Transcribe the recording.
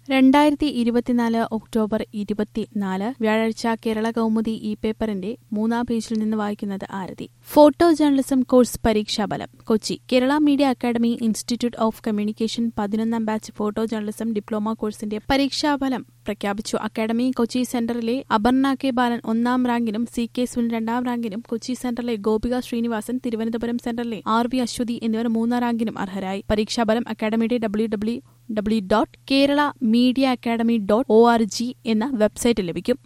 രണ്ടായിരത്തി ഇരുപത്തിനാല് ഒക്ടോബർ ഇരുപത്തിനാല് വ്യാഴാഴ്ച കേരള കൗമുദി ഈ പേപ്പറിന്റെ മൂന്നാം പേജിൽ നിന്ന് വായിക്കുന്നത് ആരതി ഫോട്ടോ ജേർണലിസം കോഴ്സ് പരീക്ഷാഫലം Kochi Kerala media academy institute of communication പതിനൊന്നാം ബാച്ച് ഫോട്ടോ ജേർണലിസം ഡിപ്ലോമ കോഴ്സിന്റെ പരീക്ഷാഫലം പ്രഖ്യാപിച്ചു അക്കാദമി കൊച്ചി സെന്ററിലെ അപർണ കെ ബാലൻ ഒന്നാം റാങ്കിനും സി കെ സുനിൽ രണ്ടാം റാങ്കിനും കൊച്ചി സെന്ററിലെ ഗോപിക ശ്രീനിവാസൻ തിരുവനന്തപുരം സെന്ററിലെ ആർ വി അശ്വതി എന്നിവർ മൂന്നാം റാങ്കിനും അർഹരായി പരീക്ഷാഫലം അക്കാദമിയുടെ W W W dot Kerala media academy dot O R G എന്ന വെബ്സൈറ്റിൽ ലഭിക്കും